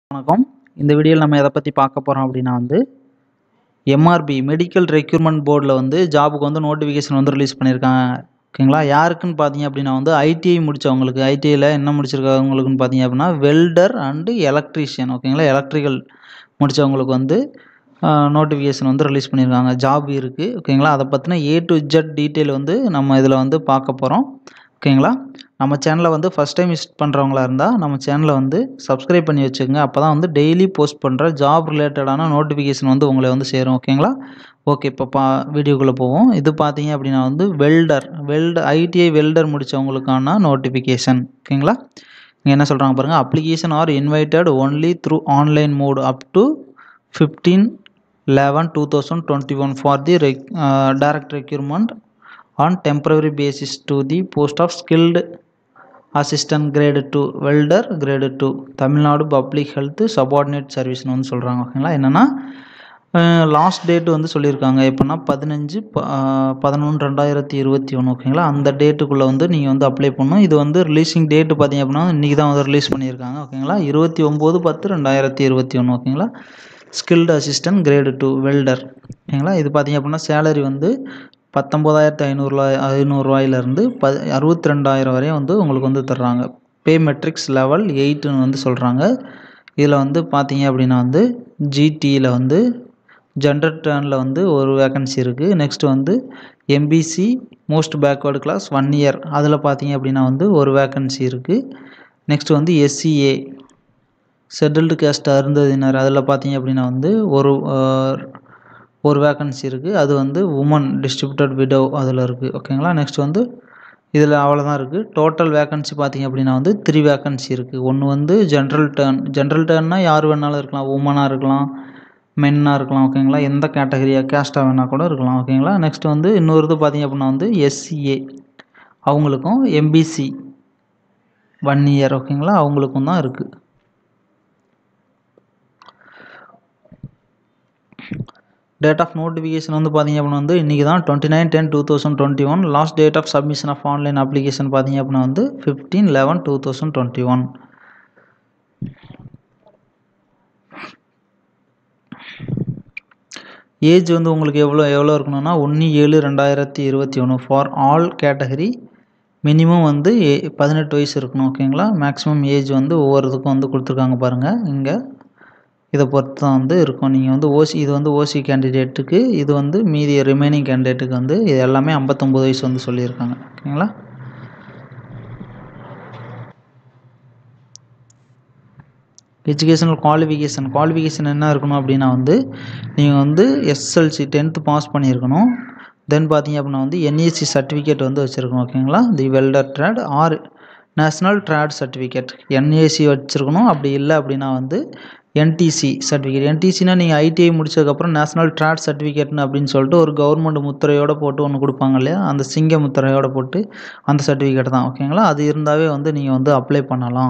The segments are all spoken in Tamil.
வணக்கம் இந்த வீடியோவில் நம்ம எதை பற்றி பார்க்க போகிறோம் அப்படின்னா வந்து எம்ஆர்பி மெடிக்கல் ரெக்யூர்மெண்ட் போர்டில் வந்து ஜாபுக்கு வந்து நோட்டிஃபிகேஷன் வந்து ரிலீஸ் பண்ணியிருக்காங்க ஓகேங்களா யாருக்குன்னு பார்த்தீங்க அப்படின்னா வந்து ஐடிஐ முடித்தவங்களுக்கு ஐடிஐயில் என்ன முடிச்சிருக்கவங்களுக்குன்னு பார்த்தீங்க அப்படின்னா வெல்டர் அண்டு எலக்ட்ரீஷியன் ஓகேங்களா எலக்ட்ரிக்கல் முடித்தவங்களுக்கு வந்து நோட்டிஃபிகேஷன் வந்து ரிலீஸ் பண்ணியிருக்காங்க ஜாப் இருக்குது ஓகேங்களா அதை பற்றின ஏ டு ஜெட் டீட்டெயில் வந்து நம்ம இதில் வந்து பார்க்க போகிறோம் ஓகேங்களா நம்ம சேனலை வந்து ஃபஸ்ட் டைம் விசிட் பண்ணுறவங்களா இருந்தால் நம்ம சேனலை வந்து சப்ஸ்கிரைப் பண்ணி வச்சுக்கோங்க அப்போ தான் வந்து டெய்லி போஸ்ட் பண்ணுற ஜாப் ரிலேட்டடான நோட்டிஃபிகேஷன் வந்து உங்களை வந்து சேரும் ஓகேங்களா ஓகே இப்போ பா வீடியோக்குள்ளே போவோம் இது பார்த்தீங்க அப்படின்னா வந்து வெல்டர் வெல்ட ஐடிஐ வெல்டர் முடித்தவங்களுக்கான நோட்டிஃபிகேஷன் ஓகேங்களா இங்கே என்ன சொல்கிறாங்க பாருங்கள் application are invited only through online mode up to fifteen eleven two thousand twenty one for the rec direct recruitment on temporary basis to the post of skilled assistant grade two welder grade two Tamil Nadu public health subordinate சர்வீஸ்னு வந்து சொல்கிறாங்க ஓகேங்களா என்னென்னா லாஸ்ட் டேட் வந்து சொல்லியிருக்காங்க எப்படின்னா பதினஞ்சு ப பதினொன்று ரெண்டாயிரத்தி இருபத்தி ஒன்று ஓகேங்களா அந்த டேட்டுக்குள்ளே வந்து நீங்கள் வந்து அப்ளை பண்ணணும் இது வந்து ரிலீஸிங் டேட்டு பார்த்தீங்க அப்படின்னா இன்றைக்கி தான் வந்து ரிலீஸ் பண்ணியிருக்காங்க ஓகேங்களா இருபத்தி ஒம்பது பத்து ரெண்டாயிரத்தி இருபத்தி ஒன்று ஓகேங்களா skilled assistant grade two welder ஓகேங்களா இது பார்த்தீங்க அப்படின்னா சேலரி வந்து பத்தொம்போதாயிரத்து ஐநூறுரூவா ஐநூறுரூவாயிலேருந்து ப அறுபத்தி ரெண்டாயிரம் வரையும் வந்து உங்களுக்கு வந்து தர்றாங்க பே மெட்ரிக்ஸ் லெவல் எயிட்டுன்னு வந்து சொல்கிறாங்க இதில் வந்து பார்த்தீங்க அப்படின்னா வந்து ஜிடியில் வந்து ஜென்டர் டேர்னில் வந்து ஒரு வேக்கன்சி இருக்குது நெக்ஸ்ட்டு வந்து MBC most backward class one year அதில் பார்த்தீங்க அப்படின்னா வந்து ஒரு வேக்கன்சி இருக்குது நெக்ஸ்ட் வந்து எஸ்சிஏ ஷெட்யூல்டு கேஸ்ட் அருந்ததினர் அதில் பார்த்தீங்க அப்படின்னா வந்து ஒரு ஒரு வேக்கன்சி இருக்குது அது வந்து உமன் டிஸ்ட்ரிபியூட்டட் விடோ அதில் இருக்குது ஓகேங்களா நெக்ஸ்ட் வந்து இதில் அவ்வளோதான் இருக்குது டோட்டல் வேக்கன்சி பார்த்திங்க அப்படின்னா வந்து த்ரீ வேக்கன்சி இருக்குது ஒன்று வந்து ஜென்ரல் டேர்ன் ஜென்ரல் டேர்னால் யார் வேணாலும் இருக்கலாம் உமனாக இருக்கலாம் மென்னாக இருக்கலாம் ஓகேங்களா எந்த கேட்டகரியாக கேஸ்ட்டாக வேணால் கூட இருக்கலாம் ஓகேங்களா நெக்ஸ்ட் வந்து இன்னொரு இது பார்த்திங்க அப்படின்னா வந்து எஸ்சிஏ அவங்களுக்கும் எம்பிசி ஒன் இயர் ஓகேங்களா அவங்களுக்கும் தான் இருக்குது டேட் ஆஃப் நோட்டிஃபிகேஷன் வந்து பார்த்திங்க அப்படின்னா வந்து இன்றைக்கி தான் twenty nine ten two thousand twenty one last date of submission of online application பார்த்திங்க அப்படின்னா வந்து fifteen eleven two thousand twenty one age வந்து உங்களுக்கு எவ்வளோ எவ்வளோ இருக்கணும்னா ஒன்று ஏழு ரெண்டாயிரத்தி இருபத்தி ஒன்று ஃபார் ஆல் கேட்டகரி மினிமம் வந்து ஏ பதினெட்டு வயசு இருக்கணும் ஓகேங்களா மேக்ஸிமம் ஏஜ் வந்து ஒவ்வொரு இதுக்கும் வந்து கொடுத்துருக்காங்க பாருங்கள் இங்கே இதை பொறுத்து தான் வந்து இருக்கும் நீங்கள் வந்து ஓசி இது வந்து ஓசி கேண்டிடேட்டுக்கு இது வந்து மீதி ரிமைனிங் கேண்டிடேட்டுக்கு வந்து இது எல்லாமே ஐம்பத்தொம்போது வயசு வந்து சொல்லியிருக்காங்க ஓகேங்களா எஜுகேஷனல் குவாலிஃபிகேஷன் குவாலிஃபிகேஷன் என்ன இருக்கணும் அப்படின்னா வந்து நீங்கள் வந்து எஸ்எல்சி டென்த்து பாஸ் பண்ணியிருக்கணும் தென் பார்த்தீங்க அப்படின்னா வந்து என்இசி சர்டிஃபிகேட் வந்து வச்சுருக்கணும் ஓகேங்களா the welder trade or national trade certificate NAC வச்சுருக்கணும் அப்படி இல்லை அப்படின்னா வந்து என்டிசி சர்டிஃபிகேட் என்டிசினா நீங்கள் ஐடிஐ முடிச்சதுக்கப்புறம் நேஷனல் ட்ராட் சர்டிஃபிகேட்னு அப்படின்னு சொல்லிட்டு ஒரு கவர்மெண்ட் முத்திரையோடு போட்டு ஒன்று கொடுப்பாங்க இல்லையா அந்த சிங்க முத்திரையோடு போட்டு அந்த சர்டிஃபிகேட் தான் ஓகேங்களா அது இருந்தாவே வந்து நீங்கள் வந்து அப்ளை பண்ணலாம்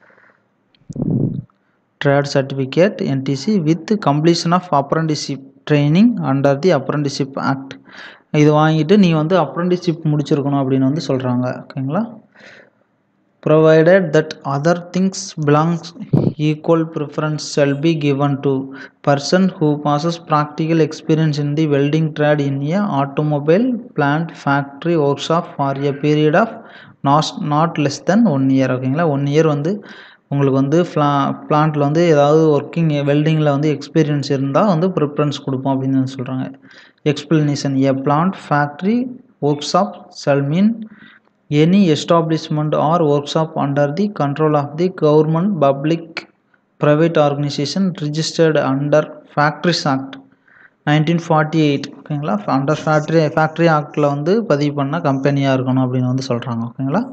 trade certificate NTC with completion of apprenticeship training under the apprenticeship act இது வாங்கிட்டு நீங்கள் வந்து அப்ரண்டிஷிப் முடிச்சிருக்கணும் அப்படின்னு வந்து சொல்கிறாங்க ஓகேங்களா provided that other things belongs equal preference shall be given to person who passes practical experience in the welding trade in a automobile plant factory workshop for a period of not not less than one year ஓகேங்களா ஒன் இயர் வந்து உங்களுக்கு வந்து ஃப்ளா பிளான்ட்டில் வந்து ஏதாவது ஒர்க்கிங் வெல்டிங்கில் வந்து எக்ஸ்பீரியன்ஸ் இருந்தால் வந்து ப்ரிஃபரன்ஸ் கொடுப்போம் அப்படின்னு சொல்கிறாங்க explanation a plant factory workshop cell mean any establishment or workshop under the control of the government public private organization registered under factories act nineteen forty eight ஓகேங்களா அண்டர் ஃபேக்ட்ரி ஃபேக்ட்ரி ஆக்டில் வந்து பதிவு பண்ண கம்பெனியாக இருக்கணும் அப்படின்னு வந்து சொல்கிறாங்க ஓகேங்களா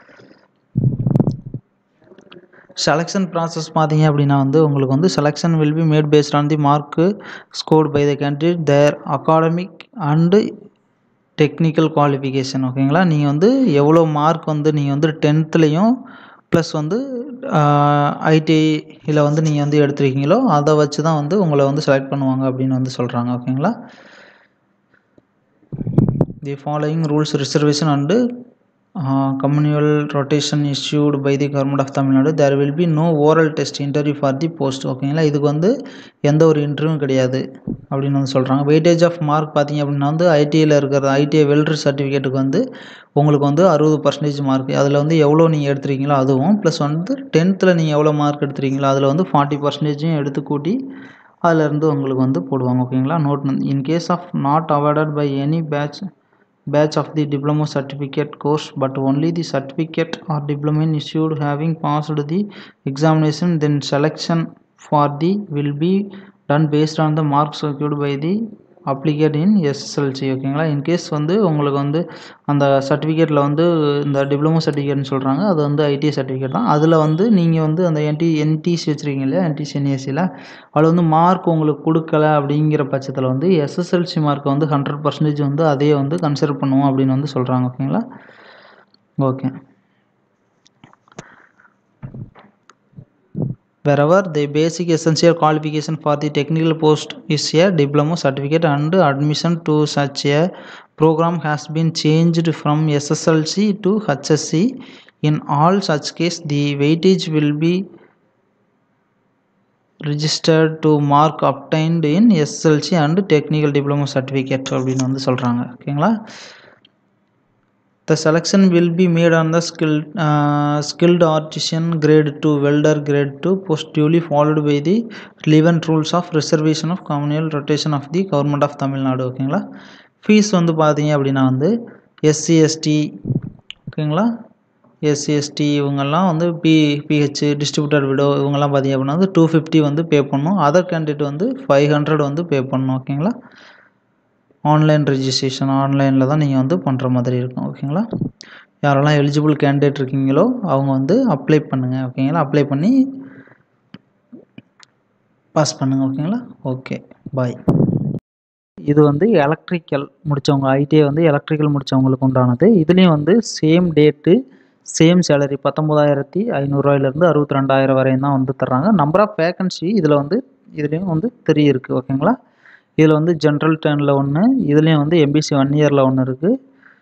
செலெக்ஷன் ப்ராசஸ் பார்த்தீங்க அப்படின்னா வந்து உங்களுக்கு வந்து selection will be made based on the mark scored by the candidate their academic and technical qualification ஓகேங்களா நீங்கள் வந்து எவ்வளோ மார்க் வந்து நீங்கள் வந்து டென்த்துலேயும் ப்ளஸ் வந்து ஐடிஐயில் வந்து நீங்கள் வந்து எடுத்திருக்கீங்களோ அதை வச்சு தான் வந்து உங்களை வந்து செலக்ட் பண்ணுவாங்க அப்படின்னு வந்து சொல்கிறாங்க ஓகேங்களா the following rules reservation and communal rotation issued by the government of Tamil Nadu there will be no oral test interview for the post ஓகேங்களா இதுக்கு வந்து எந்த ஒரு இன்டர்வியூவும் கிடையாது அப்படின்னு வந்து சொல்கிறாங்க வெயிட்டேஜ் ஆஃப் மார்க் பார்த்தீங்க அப்படின்னா வந்து ஐடிஐயில் இருக்கிற ஐடிஐ வெல்டர் சர்டிஃபிகேட்டுக்கு வந்து உங்களுக்கு வந்து அறுபது பர்சன்டேஜ் மார்க் அதில் வந்து எவ்வளோ நீங்கள் எடுத்துருக்கீங்களோ அதுவும் ப்ளஸ் வந்து டென்த்தில் நீங்கள் எவ்வளோ மார்க் எடுத்துருக்கீங்களோ அதில் வந்து ஃபார்ட்டி பர்சன்டேஜும் எடுத்து கூட்டி அதிலேருந்து உங்களுக்கு வந்து போடுவாங்க ஓகேங்களா note in case of not awarded by any batch batch of the diploma certificate course but only the certificate or diploma issued having passed the examination then selection for the will be done based on the marks secured by the applicant in SSLC ஓகேங்களா இன்கேஸ் வந்து உங்களுக்கு வந்து அந்த சர்டிஃபிகேட்டில் வந்து இந்த டிப்ளமோ சர்டிஃபிகேட்னு சொல்கிறாங்க அது வந்து ஐடி சர்டிஃபிகேட் தான் அதில் வந்து நீங்கள் வந்து அந்த என்டி என்டிசி வச்சுருக்கீங்க இல்லையா என்டிசி என்ஏசியில் அதில் வந்து மார்க் உங்களுக்கு கொடுக்கல அப்படிங்கிற பட்சத்தில் வந்து எஸ்எஸ்எல்சி மார்க்கை வந்து ஹண்ட்ரட் பர்சன்டேஜ் வந்து அதே வந்து கன்சிடர் பண்ணுவோம் அப்படின்னு வந்து சொல்கிறாங்க ஓகேங்களா okay wherever the basic essential qualification for the technical post is a diploma certificate and admission to such a program has been changed from SSLC to HSC in all such case the weightage will be registered to mark obtained in SSLC and technical diploma certificate அப்படின்னு வந்து சொல்கிறாங்க ஓகேங்களா The selection will be made on the skilled, uh, skilled artisan grade 2, welder grade 2, post duly followed by the relevant rules of reservation of communal rotation of the government of Tamil Nadu ஓகேங்களா ஃபீஸ் வந்து பார்த்தீங்க அப்படின்னா வந்து எஸ்சி எஸ்டி ஓகேங்களா எஸ்சி எஸ்டி இவங்கெல்லாம் வந்து பி பிஹெச் டிஸ்ட்ரிபியூட்டர் விடோ இவங்கெல்லாம் பார்த்தீங்க அப்படின்னா வந்து டூ ஃபிஃப்டி வந்து பே பண்ணணும் அதர் கேண்டிடேட் வந்து ஃபைவ் ஹண்ட்ரட் வந்து பே பண்ணணும் ஓகேங்களா ஆன்லைன் ரெஜிஸ்ட்ரேஷன் ஆன்லைனில் தான் நீங்கள் வந்து பண்ணுற மாதிரி இருக்கும் ஓகேங்களா யாரெல்லாம் எலிஜிபிள் கேண்டிடேட் இருக்கீங்களோ அவங்க வந்து அப்ளை பண்ணுங்கள் ஓகேங்களா அப்ளை பண்ணி பாஸ் பண்ணுங்கள் ஓகேங்களா ஓகே பாய் இது வந்து எலக்ட்ரிக்கல் முடித்தவங்க ஐடிஐ வந்து எலக்ட்ரிக்கல் முடித்தவங்களுக்கு உண்டானது இதுலேயும் வந்து சேம் டேட்டு சேம் சேலரி பத்தொம்போதாயிரத்தி ஐநூறுரூவாயிலேருந்து அறுபத்தி ரெண்டாயிரம் வரையும் தான் வந்து தர்றாங்க நம்பர் ஆஃப் வேகன்சி இதில் வந்து இதுலேயும் வந்து த்ரீ இருக்குது ஓகேங்களா இதில் வந்து ஜென்ரல் டேர்னில் ஒன்று இதுலேயும் வந்து எம்பிசி ஒன் இயரில் ஒன்று இருக்குது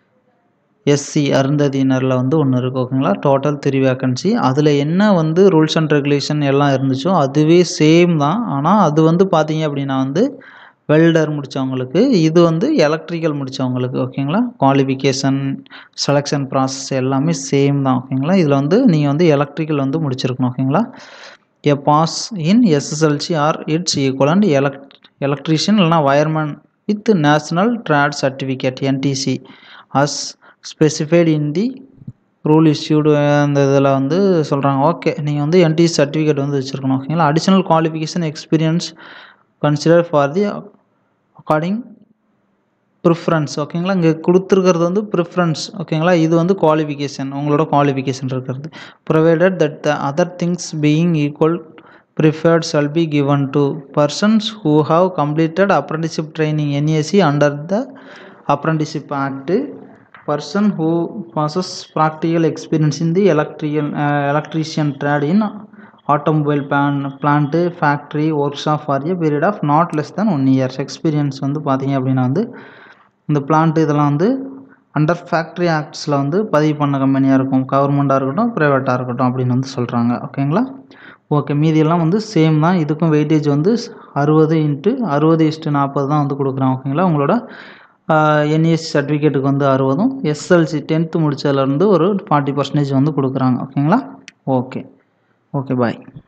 எஸ்சி அருந்ததியினரில் வந்து ஒன்று இருக்குது ஓகேங்களா டோட்டல் த்ரீ வேக்கன்சி அதில் என்ன வந்து ரூல்ஸ் அண்ட் ரெகுலேஷன் எல்லாம் இருந்துச்சோ அதுவே சேம் தான் ஆனால் அது வந்து பார்த்தீங்க அப்படின்னா வந்து வெல்டர் முடித்தவங்களுக்கு இது வந்து எலக்ட்ரிக்கல் முடித்தவங்களுக்கு ஓகேங்களா குவாலிஃபிகேஷன் செலெக்ஷன் ப்ராசஸ் எல்லாமே சேம் தான் ஓகேங்களா இதில் வந்து நீங்கள் வந்து எலக்ட்ரிக்கல் வந்து முடிச்சிருக்கணும் ஓகேங்களா a pass in SSLC or its equivalent elect electrician இல்லைனா wireman with national trade certificate NTC as specified in the rule issued அந்த இதில் வந்து சொல்கிறாங்க ஓகே நீங்கள் வந்து என்டிசி சர்டிஃபிகேட் வந்து வச்சுருக்கணும் ஓகேங்களா additional qualification experience consider for the according preference ஓகேங்களா இங்கே கொடுத்துருக்கிறது வந்து ப்ரிஃபரன்ஸ் ஓகேங்களா இது வந்து குவாலிஃபிகேஷன் உங்களோட குவாலிஃபிகேஷன் இருக்கிறது provided that the other things being equal preferred shall be given to persons who have completed apprenticeship training NAC under the Apprenticeship Act person who possesses practical experience in the electrical uh, electrician trade in automobile plan plant factory workshop for a period of not less than one years experience வந்து பார்த்தீங்க அப்படின்னா வந்து இந்த பிளான்ட் இதெல்லாம் வந்து அண்டர் ஃபேக்ட்ரி ஆக்ட்ஸில் வந்து பதிவு பண்ண கம்பெனியாக இருக்கும் கவர்மெண்ட்டாக இருக்கட்டும் ப்ரைவேட்டாக இருக்கட்டும் அப்படின்னு வந்து சொல்கிறாங்க ஓகேங்களா ஓகே மீதியெல்லாம் வந்து சேம் தான் இதுக்கும் வெயிட்டேஜ் வந்து அறுபது இன்ட்டு அறுபது இஸ்ட்டு நாற்பது தான் வந்து கொடுக்குறாங்க ஓகேங்களா உங்களோட என்இஎஸ்சி சர்டிஃபிகேட்டுக்கு வந்து அறுபதும் எஸ்எல்சி டென்த்து முடித்ததுலேருந்து ஒரு ஃபார்ட்டி பர்சன்டேஜ் வந்து கொடுக்குறாங்க ஓகேங்களா ஓகே ஓகே பாய்